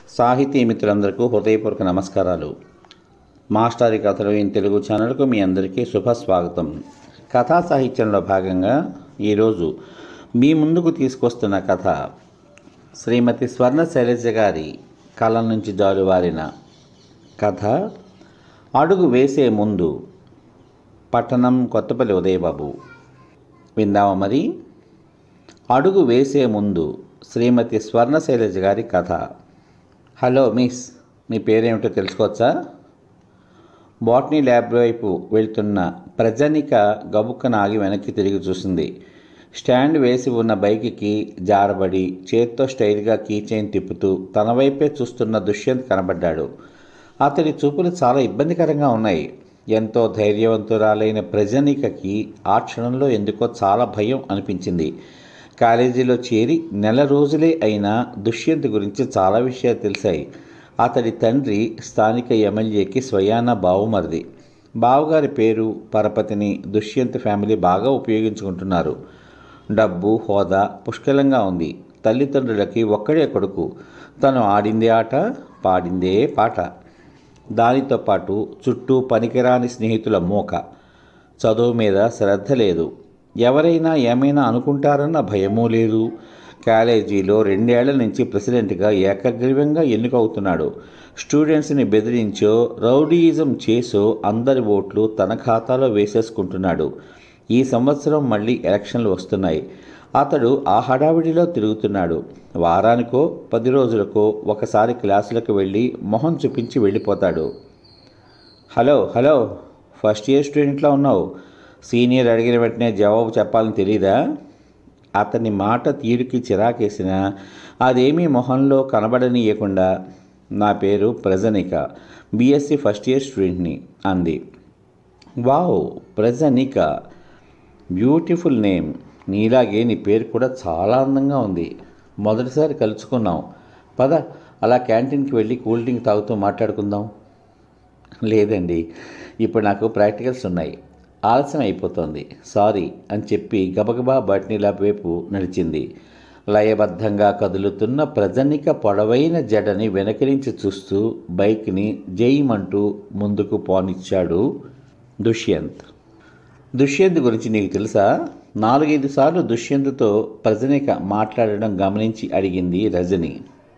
సాహితీ మిత్రులందరికీ హృదయపూర్వక నమస్కారాలు మాస్టారి కథలు ఇన్ తెలుగు ఛానల్కు మీ అందరికీ శుభ స్వాగతం కథా సాహిత్యంలో భాగంగా ఈరోజు మీ ముందుకు తీసుకొస్తున్న కథ శ్రీమతి స్వర్ణ శైలజ గారి కళ నుంచి జాలువారిన కథ అడుగు వేసే ముందు పట్టణం కొత్తపల్లి ఉదయబాబు విందామా మరి అడుగు వేసే ముందు శ్రీమతి స్వర్ణ శైలజ గారి కథ హలో మిస్ మీ పేరేమిటో తెలుసుకోవచ్చా బాటనీ ల్యాబ్ వైపు వెళ్తున్న ప్రజనిక గబుక్కన ఆగి వెనక్కి తిరిగి చూసింది స్టాండ్ వేసి ఉన్న బైక్కి జారబడి చేత్తో స్టైల్గా కీ చైన్ తిప్పుతూ తన వైపే చూస్తున్న దుష్యంత్ కనబడ్డాడు అతడి చూపులు చాలా ఇబ్బందికరంగా ఉన్నాయి ఎంతో ధైర్యవంతురాలైన ప్రజనికకి ఆ క్షణంలో ఎందుకో చాలా భయం అనిపించింది కాలేజీలో చేరి నెల రోజులే అయినా దుష్యంత్ గురించి చాలా విషయాలు తెలిసాయి అతడి తండ్రి స్థానిక ఎమ్మెల్యేకి స్వయాన బావుమరిది బావగారి పేరు పరపతిని దుష్యంత్ ఫ్యామిలీ బాగా ఉపయోగించుకుంటున్నారు డబ్బు హోదా పుష్కలంగా ఉంది తల్లిదండ్రులకి ఒక్కడే కొడుకు తను ఆడిందే ఆట పాడిందే పాట దానితో పాటు చుట్టూ పనికిరాని స్నేహితుల మోక చదువు మీద శ్రద్ధ లేదు ఎవరైనా ఏమైనా అనుకుంటారన్న భయమూ లేదు కాలేజీలో రెండేళ్ల నుంచి ప్రెసిడెంట్గా ఏకగ్రీవంగా ఎన్నికవుతున్నాడు స్టూడెంట్స్ని బెదిరించో రౌడీయిజం చేసో అందరి ఓట్లు తన ఖాతాలో వేసేసుకుంటున్నాడు ఈ సంవత్సరం మళ్ళీ ఎలక్షన్లు వస్తున్నాయి అతడు ఆ హడావిడిలో తిరుగుతున్నాడు వారానికో పది రోజులకో ఒకసారి క్లాసులకు వెళ్ళి మొహం చూపించి వెళ్ళిపోతాడు హలో హలో ఫస్ట్ ఇయర్ స్టూడెంట్లో ఉన్నావు సీనియర్ అడిగిన వెంటనే జవాబు చెప్పాలని తెలీదా అతని మాట తీరుకి చిరాకేసిన అదేమీ మొహంలో కనబడనీయకుండా నా పేరు ప్రజనిక బీఎస్సీ ఫస్ట్ ఇయర్ స్టూడెంట్ని అంది వావ్ ప్రజనిక బ్యూటిఫుల్ నేమ్ నీలాగే నీ పేరు కూడా చాలా అందంగా ఉంది మొదటిసారి కలుసుకున్నాం పద అలా క్యాంటీన్కి వెళ్ళి కూల్ డ్రింక్ తాగుతూ మాట్లాడుకుందాం లేదండి ఇప్పుడు నాకు ప్రాక్టికల్స్ ఉన్నాయి ఆలస్యం అయిపోతుంది సారీ అని చెప్పి గబగబా బట్నీ ల్యాబ్ వైపు నడిచింది లయబద్ధంగా కదులుతున్న ప్రజనిక పొడవైన జడని వెనకరించి చూస్తూ బైక్ని జైమంటూ ముందుకు పోనిచ్చాడు దుష్యంత్ దుష్యంత్ గురించి నీకు తెలుసా నాలుగైదు సార్లు దుష్యంత్తో ప్రజనిక మాట్లాడడం గమనించి అడిగింది రజని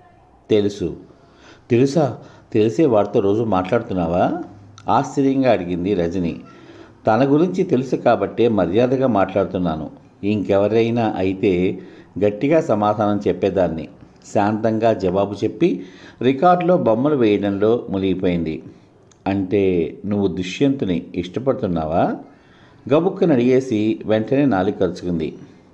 తెలుసు తెలుసా తెలిసే వాడితో రోజు మాట్లాడుతున్నావా ఆశ్చర్యంగా అడిగింది రజని తన గురించి తెలుసు కాబట్టే మర్యాదగా మాట్లాడుతున్నాను ఇంకెవరైనా అయితే గట్టిగా సమాధానం చెప్పేదాన్ని శాంతంగా జవాబు చెప్పి రికార్డులో బొమ్మలు వేయడంలో మునిగిపోయింది అంటే నువ్వు దుష్యంతుని ఇష్టపడుతున్నావా గబుక్కుని అడిగేసి వెంటనే నాలుగు ఖర్చుకుంది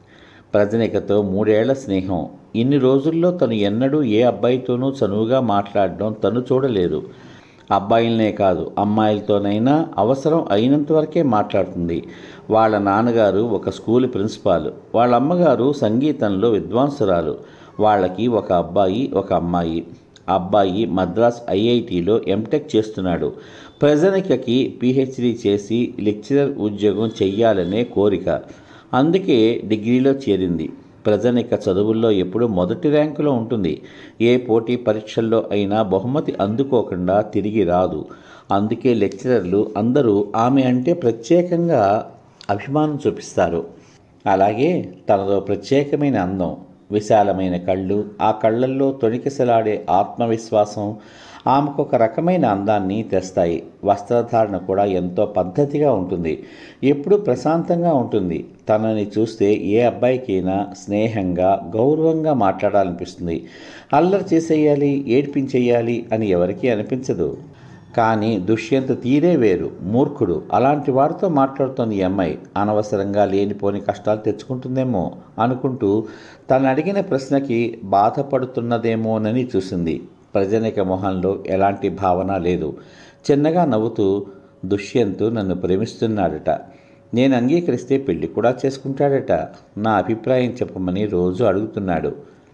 ప్రజనికతో మూడేళ్ల స్నేహం ఇన్ని రోజుల్లో తను ఎన్నడూ ఏ అబ్బాయితోనూ చనువుగా మాట్లాడడం తను చూడలేదు అబ్బాయిలనే కాదు అమ్మాయిలతోనైనా అవసరం అయినంత వరకే మాట్లాడుతుంది వాళ్ళ నాన్నగారు ఒక స్కూల్ ప్రిన్సిపాల్ వాళ్ళ అమ్మగారు సంగీతంలో విద్వాంసురాలు వాళ్ళకి ఒక అబ్బాయి ఒక అమ్మాయి అబ్బాయి మద్రాస్ ఐఐటిలో ఎంటెక్ చేస్తున్నాడు ప్రజనికకి పిహెచ్డి చేసి లెక్చరర్ ఉద్యోగం చెయ్యాలనే కోరిక అందుకే డిగ్రీలో చేరింది ప్రజనిక చదువుల్లో ఎప్పుడూ మొదటి ర్యాంకులో ఉంటుంది ఏ పోటీ పరీక్షల్లో అయినా బహుమతి అందుకోకుండా తిరిగి రాదు అందుకే లెక్చరర్లు అందరూ ఆమె అంటే ప్రత్యేకంగా అభిమానం చూపిస్తారు అలాగే తనదో ప్రత్యేకమైన అందం విశాలమైన కళ్ళు ఆ కళ్ళల్లో తొణికిసలాడే ఆత్మవిశ్వాసం ఆమెకు ఒక రకమైన అందాన్ని తెస్తాయి వస్త్రధారణ కూడా ఎంతో పద్ధతిగా ఉంటుంది ఎప్పుడూ ప్రశాంతంగా ఉంటుంది తనని చూస్తే ఏ అబ్బాయికైనా స్నేహంగా గౌరవంగా మాట్లాడాలనిపిస్తుంది అల్లరి చేసేయాలి ఏడ్పించేయాలి అని ఎవరికీ అనిపించదు కానీ దుష్యంత్ తీరే వేరు మూర్ఖుడు అలాంటి వాడితో మాట్లాడుతోంది ఈ అమ్మాయి అనవసరంగా లేనిపోని కష్టాలు తెచ్చుకుంటుందేమో అనుకుంటూ తను అడిగిన ప్రశ్నకి బాధపడుతున్నదేమోనని చూసింది ప్రజనిక మొహంలో ఎలాంటి భావన లేదు చిన్నగా నవ్వుతూ దుష్యంత్ నన్ను ప్రేమిస్తున్నాడట నేను అంగీకరిస్తే పెళ్లి కూడా చేసుకుంటాడట నా అభిప్రాయం చెప్పమని రోజు అడుగుతున్నాడు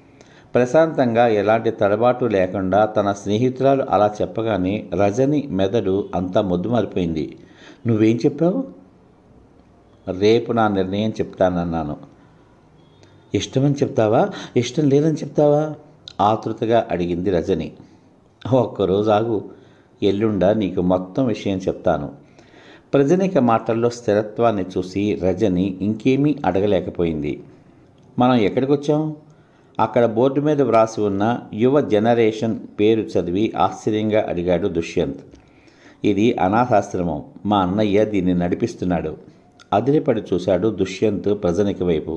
ప్రశాంతంగా ఎలాంటి తడబాటు లేకుండా తన స్నేహితురాలు అలా చెప్పగానే రజని మెదడు అంతా మొద్దుమారిపోయింది నువ్వేం చెప్పావు రేపు నా నిర్ణయం చెప్తానన్నాను ఇష్టమని చెప్తావా ఇష్టం లేదని చెప్తావా ఆతృతగా అడిగింది రజని ఒక్కరోజు ఆగు ఎల్లుండా నీకు మొత్తం విషయం చెప్తాను ప్రజనిక మాటల్లో స్థిరత్వాన్ని చూసి రజని ఇంకేమీ అడగలేకపోయింది మనం ఎక్కడికి వచ్చాం అక్కడ బోర్డు మీద వ్రాసి ఉన్న యువ జనరేషన్ పేరు చదివి ఆశ్చర్యంగా అడిగాడు దుష్యంత్ ఇది అనాథాశ్రమం మా అన్నయ్య దీన్ని నడిపిస్తున్నాడు అదిరిపడి చూశాడు దుష్యంత్ ప్రజనిక వైపు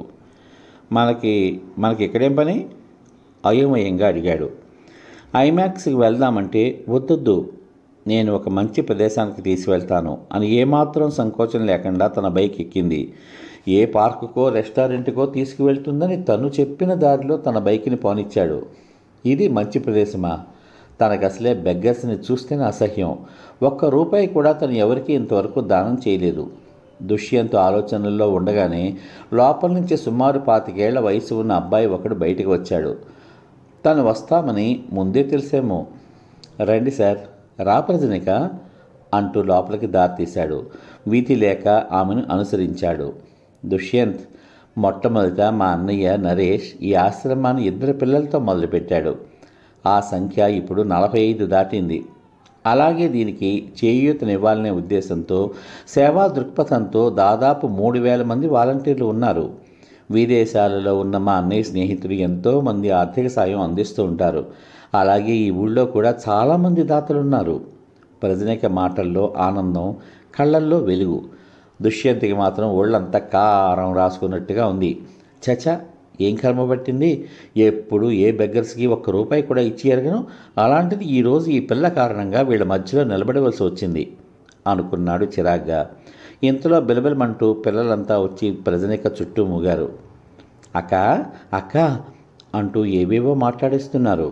మనకి మనకి ఎక్కడేం పని అయోమయంగా అడిగాడు ఐమాక్స్కి వెళ్దామంటే వద్దొద్దు నేను ఒక మంచి ప్రదేశానికి తీసుకెళ్తాను అని ఏమాత్రం సంకోచం లేకుండా తన బైక్ ఎక్కింది ఏ పార్కుకో రెస్టారెంట్కో తీసుకువెళ్తుందని తను చెప్పిన దారిలో తన బైక్ని పోనిచ్చాడు ఇది మంచి ప్రదేశమా తనకు అసలే బెగ్గర్స్ని చూస్తేనే అసహ్యం ఒక్క రూపాయి కూడా తను ఎవరికీ ఇంతవరకు దానం చేయలేదు దుష్యంత్ ఆలోచనల్లో ఉండగానే లోపల నుంచి సుమారు పాతికేళ్ల వయసు ఉన్న అబ్బాయి ఒకడు బయటికి వచ్చాడు తను వస్తామని ముందే తెలిసేమో రండి సార్ రా ప్రజనిక అంటూ లోపలికి దారితీశాడు వీధి లేక ఆమెను అనుసరించాడు దుష్యంత్ మొట్టమొదట మా అన్నయ్య నరేష్ ఈ ఆశ్రమాన్ని ఇద్దరు పిల్లలతో మొదలుపెట్టాడు ఆ సంఖ్య ఇప్పుడు నలభై ఐదు దాటింది అలాగే దీనికి చేయూతనివ్వాలనే ఉద్దేశంతో సేవా దృక్పథంతో దాదాపు మూడు వేల మంది వాలంటీర్లు ఉన్నారు విదేశాలలో ఉన్న మా అన్నయ్య స్నేహితులు ఎంతోమంది ఆర్థిక సాయం అందిస్తూ ఉంటారు అలాగే ఈ ఊళ్ళో కూడా చాలామంది దాతలు ఉన్నారు ప్రజనిక మాటల్లో ఆనందం కళ్ళల్లో వెలుగు దుష్యంతికి మాత్రం ఒళ్ళంతా కారం రాసుకున్నట్టుగా ఉంది చచ ఏం కర్మ పట్టింది ఎప్పుడు ఏ బెగ్గర్స్కి ఒక్క రూపాయి కూడా ఇచ్చి ఎరగను అలాంటిది ఈరోజు ఈ పిల్ల కారణంగా వీళ్ళ మధ్యలో నిలబడవలసి వచ్చింది అనుకున్నాడు చిరాగ్గా ఇంతలో బిలబిలమంటూ పిల్లలంతా వచ్చి ప్రజనిక చుట్టూ మూగారు అక్క అక్క అంటూ ఏవేవో మాట్లాడిస్తున్నారు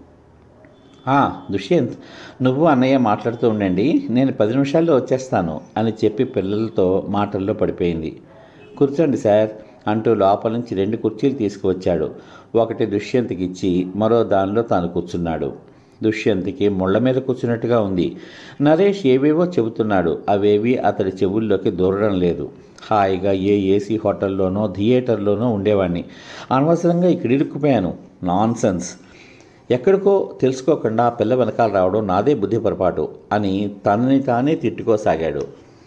"ఆ, దుష్యంత్ నువ్వు అన్నయ్య మాట్లాడుతూ ఉండండి నేను పది నిమిషాల్లో వచ్చేస్తాను అని చెప్పి పిల్లలతో మాటల్లో పడిపోయింది కూర్చోండి సార్ అంటూ లోపల నుంచి రెండు కుర్చీలు తీసుకువచ్చాడు ఒకటి దుష్యంత్కి ఇచ్చి మరో దానిలో తాను కూర్చున్నాడు దుష్యంత్కి ముళ్ళ మీద కూర్చున్నట్టుగా ఉంది నరేష్ ఏవేవో చెబుతున్నాడు అవేవి అతడి చెవుల్లోకి దూరడం లేదు హాయిగా ఏ ఏసీ హోటల్లోనో థియేటర్లోనో ఉండేవాడిని అనవసరంగా ఇక్కడ ఇరుక్కుపోయాను నాన్ సెన్స్ ఎక్కడికో తెలుసుకోకుండా ఆ పిల్ల వెనకాల రావడం నాదే బుద్ధి పొరపాటు అని తనని తానే తిట్టుకోసాగాడు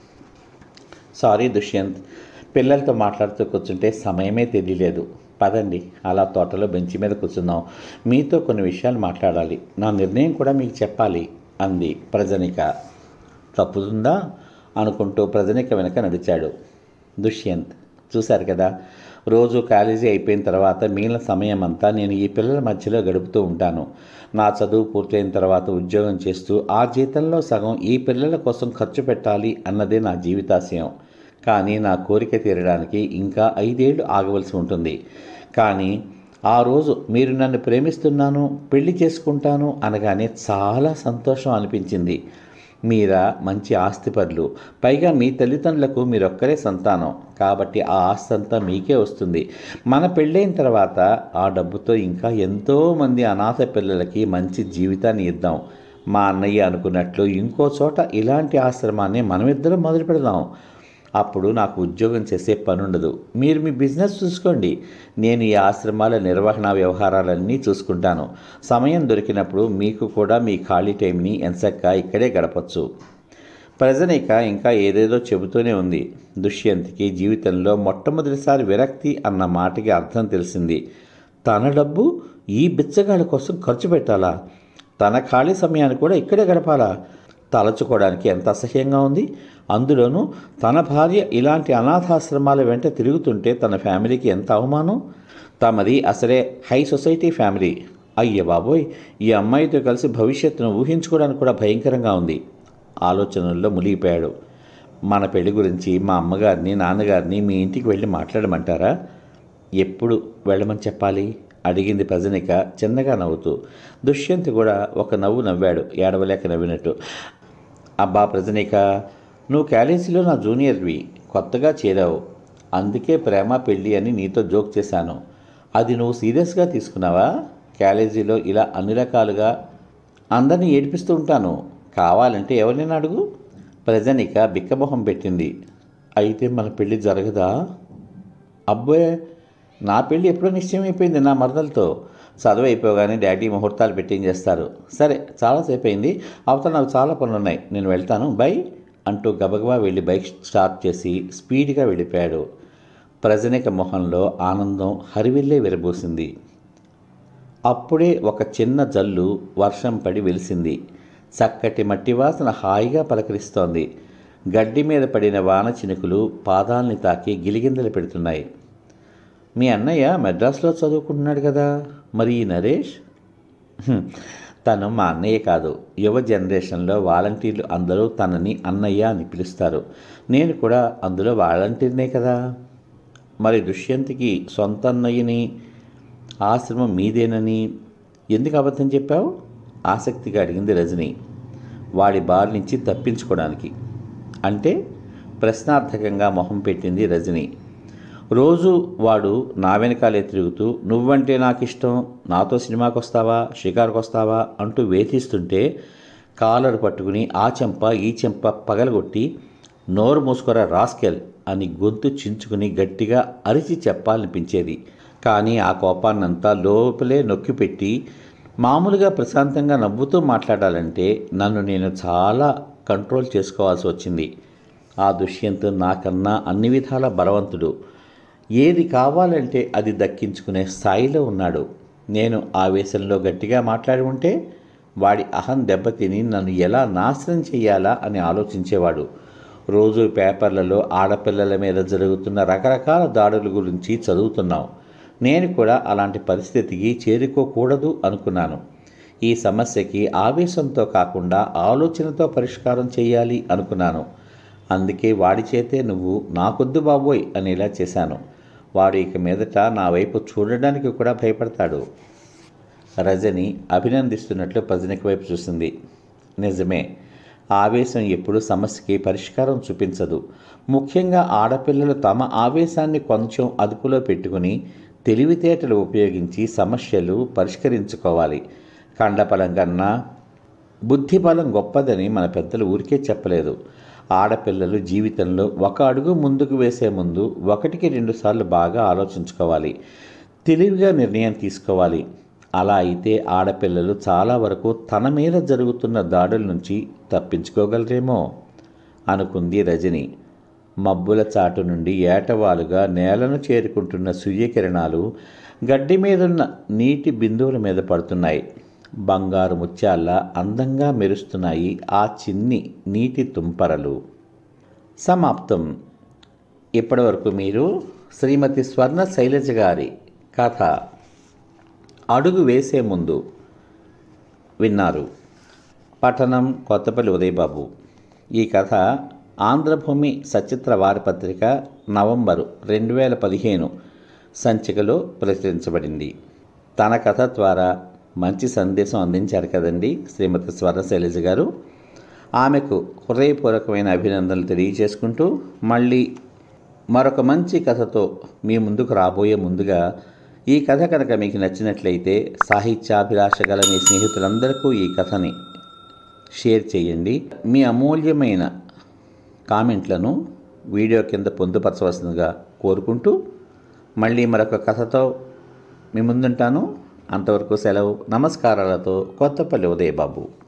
సారీ దుష్యంత్ పిల్లలతో మాట్లాడుతూ కూర్చుంటే సమయమే తెలియలేదు పదండి అలా తోటలో బెంచి మీద కూర్చుందాం మీతో కొన్ని విషయాలు మాట్లాడాలి నా నిర్ణయం కూడా మీకు చెప్పాలి అంది ప్రజనిక తప్పుతుందా అనుకుంటూ ప్రజనిక వెనక నడిచాడు దుష్యంత్ చూశారు కదా రోజు కాలేజీ అయిపోయిన తర్వాత మిగిలిన సమయం అంతా నేను ఈ పిల్లల మధ్యలో గడుపుతూ ఉంటాను నా చదువు పూర్తయిన తర్వాత ఉద్యోగం చేస్తూ ఆ జీతంలో సగం ఈ పిల్లల కోసం ఖర్చు పెట్టాలి అన్నదే నా జీవితాశయం కానీ నా కోరిక తీరడానికి ఇంకా ఐదేళ్లు ఆగవలసి ఉంటుంది కానీ ఆ రోజు మీరు నన్ను ప్రేమిస్తున్నాను పెళ్లి చేసుకుంటాను అనగానే చాలా సంతోషం అనిపించింది మీరా మంచి ఆస్తిపరులు పైగా మీ తల్లిదండ్రులకు మీరొక్కరే సంతానం కాబట్టి ఆ ఆస్తి అంతా మీకే వస్తుంది మన పెళ్ళైన తర్వాత ఆ డబ్బుతో ఇంకా ఎంతోమంది అనాథ పిల్లలకి మంచి జీవితాన్ని ఇద్దాం మా అన్నయ్య అనుకున్నట్లు ఇంకో చోట ఇలాంటి ఆశ్రమాన్ని మనమిద్దరం మొదలు పెడదాం అప్పుడు నాకు ఉద్యోగం చేసే పని ఉండదు మీరు మీ బిజినెస్ చూసుకోండి నేను ఈ ఆశ్రమాల నిర్వహణ వ్యవహారాలన్నీ చూసుకుంటాను సమయం దొరికినప్పుడు మీకు కూడా మీ ఖాళీ టైంని ఎంచక్క ఇక్కడే గడపచ్చు ప్రజనిక ఇంకా ఏదేదో చెబుతూనే ఉంది దుష్యంత్కి జీవితంలో మొట్టమొదటిసారి విరక్తి అన్న మాటకి అర్థం తెలిసింది తన డబ్బు ఈ బిచ్చగాళ్ళ కోసం ఖర్చు పెట్టాలా తన ఖాళీ సమయాన్ని కూడా ఇక్కడే గడపాలా తలచుకోవడానికి ఎంత అసహ్యంగా ఉంది అందులోనూ తన భార్య ఇలాంటి అనాథాశ్రమాల వెంట తిరుగుతుంటే తన ఫ్యామిలీకి ఎంత అవమానం తమది అసలే హై సొసైటీ ఫ్యామిలీ అయ్య బాబోయ్ ఈ అమ్మాయితో కలిసి భవిష్యత్తును ఊహించుకోవడానికి కూడా భయంకరంగా ఉంది ఆలోచనల్లో మునిగిపోయాడు మన పెళ్లి గురించి మా అమ్మగారిని నాన్నగారిని మీ ఇంటికి వెళ్ళి మాట్లాడమంటారా ఎప్పుడు వెళ్ళమని చెప్పాలి అడిగింది ప్రజనిక చిన్నగా నవ్వుతూ దుష్యంత్ కూడా ఒక నవ్వు నవ్వాడు ఏడవలేక నవ్వినట్టు అబ్బా ప్రజనిక నువ్వు కాలేజీలో నా జూనియర్వి కొత్తగా చేరావు అందుకే ప్రేమ పెళ్ళి అని నీతో జోక్ చేశాను అది నువ్వు సీరియస్గా తీసుకున్నావా కాలేజీలో ఇలా అన్ని రకాలుగా అందరినీ ఏడిపిస్తూ ఉంటాను కావాలంటే ఎవరినైనా అడుగు ప్రజనిక బిక్కమొహం పెట్టింది అయితే మన పెళ్ళి జరగదా అబ్బోయ్ నా పెళ్ళి ఎప్పుడో నిశ్చయమైపోయింది నా మరదలతో చదువు అయిపోగానే డాడీ ముహూర్తాలు పెట్టింగ్ చేస్తారు సరే చాలాసేపు అయింది అవతల నాకు చాలా పనులు ఉన్నాయి నేను వెళ్తాను బై అంటూ గబగబా వెళ్ళి బైక్ స్టార్ట్ చేసి స్పీడ్గా వెళ్ళిపోయాడు ప్రజనిక మొహంలో ఆనందం హరివిల్లే విరబూసింది అప్పుడే ఒక చిన్న జల్లు వర్షం పడి వెలిసింది చక్కటి మట్టి వాసన హాయిగా పలకరిస్తోంది గడ్డి మీద పడిన వాన చినుకులు పాదాల్ని తాకి గిలిగిందలు పెడుతున్నాయి మీ అన్నయ్య మెడ్రాస్లో చదువుకుంటున్నాడు కదా మరి ఈ నరేష్ హ్మ్, తను మా అన్నయ్య కాదు యువ జనరేషన్లో వాలంటీర్లు అందరూ తనని అన్నయ్య అని పిలుస్తారు నేను కూడా అందులో వాలంటీర్నే కదా మరి దుష్యంతికి సొంత అన్నయ్యని ఆశ్రమం మీదేనని ఎందుకు అబద్ధం చెప్పావు ఆసక్తిగా అడిగింది రజని వాడి బారి నుంచి తప్పించుకోవడానికి అంటే ప్రశ్నార్థకంగా మొహం పెట్టింది రజని రోజు వాడు నా వెనకాలే తిరుగుతూ నువ్వంటే నాకు ఇష్టం నాతో సినిమాకి వస్తావా షికారుకు వస్తావా అంటూ వేధిస్తుంటే కాలర్ పట్టుకుని ఆ చెంప ఈ చెంప పగలగొట్టి నోరు మూసుకొర రాస్కెల్ అని గొంతు చించుకుని గట్టిగా అరిచి చెప్పాలనిపించేది కానీ ఆ కోపాన్నంతా లోపలే నొక్కిపెట్టి మామూలుగా ప్రశాంతంగా నవ్వుతూ మాట్లాడాలంటే నన్ను నేను చాలా కంట్రోల్ చేసుకోవాల్సి వచ్చింది ఆ దుష్యంత్ నాకన్నా అన్ని విధాల బలవంతుడు ఏది కావాలంటే అది దక్కించుకునే స్థాయిలో ఉన్నాడు నేను ఆవేశంలో గట్టిగా మాట్లాడి ఉంటే వాడి అహం దెబ్బతిని నన్ను ఎలా నాశనం చేయాలా అని ఆలోచించేవాడు రోజు పేపర్లలో ఆడపిల్లల మీద జరుగుతున్న రకరకాల దాడుల గురించి చదువుతున్నాం నేను కూడా అలాంటి పరిస్థితికి చేరుకోకూడదు అనుకున్నాను ఈ సమస్యకి ఆవేశంతో కాకుండా ఆలోచనతో పరిష్కారం చేయాలి అనుకున్నాను అందుకే వాడి చేతే నువ్వు నాకొద్దు బాబోయ్ అనేలా చేశాను వాడు ఇక మీదట నా వైపు చూడడానికి కూడా భయపడతాడు రజని అభినందిస్తున్నట్లు ప్రజనికి వైపు చూసింది నిజమే ఆవేశం ఎప్పుడు సమస్యకి పరిష్కారం చూపించదు ముఖ్యంగా ఆడపిల్లలు తమ ఆవేశాన్ని కొంచెం అదుపులో పెట్టుకుని తెలివితేటలు ఉపయోగించి సమస్యలు పరిష్కరించుకోవాలి కండపలం కన్నా బుద్ధిబలం గొప్పదని మన పెద్దలు ఊరికే చెప్పలేదు ఆడపిల్లలు జీవితంలో ఒక అడుగు ముందుకు వేసే ముందు ఒకటికి రెండుసార్లు బాగా ఆలోచించుకోవాలి తెలివిగా నిర్ణయం తీసుకోవాలి అలా అయితే ఆడపిల్లలు చాలా వరకు తన మీద జరుగుతున్న దాడుల నుంచి తప్పించుకోగలరేమో అనుకుంది రజని మబ్బుల చాటు నుండి ఏటవాలుగా నేలను చేరుకుంటున్న సూర్యకిరణాలు గడ్డి మీదున్న నీటి బిందువుల మీద పడుతున్నాయి బంగారు ముత్యాల్లా అందంగా మెరుస్తున్నాయి ఆ చిన్ని నీటి తుంపరలు సమాప్తం ఇప్పటివరకు మీరు శ్రీమతి స్వర్ణ శైలజ గారి కథ అడుగు వేసే ముందు విన్నారు పఠనం కొత్తపల్లి ఉదయబాబు ఈ కథ ఆంధ్రభూమి సచిత్ర వారపత్రిక నవంబరు రెండు వేల పదిహేను సంచికలో ప్రచురించబడింది తన కథ ద్వారా మంచి సందేశం అందించారు కదండి శ్రీమతి స్వర్ణ శైలజ గారు ఆమెకు హృదయపూర్వకమైన అభినందనలు తెలియజేసుకుంటూ మళ్ళీ మరొక మంచి కథతో మీ ముందుకు రాబోయే ముందుగా ఈ కథ కనుక మీకు నచ్చినట్లయితే సాహిత్యాభిలాష గల మీ స్నేహితులందరికీ ఈ కథని షేర్ చేయండి మీ అమూల్యమైన కామెంట్లను వీడియో కింద పొందుపరచవలసిందిగా కోరుకుంటూ మళ్ళీ మరొక కథతో మీ ముందుంటాను అంతవరకు సెలవు నమస్కారాలతో కొత్తపల్లి ఉదయబాబు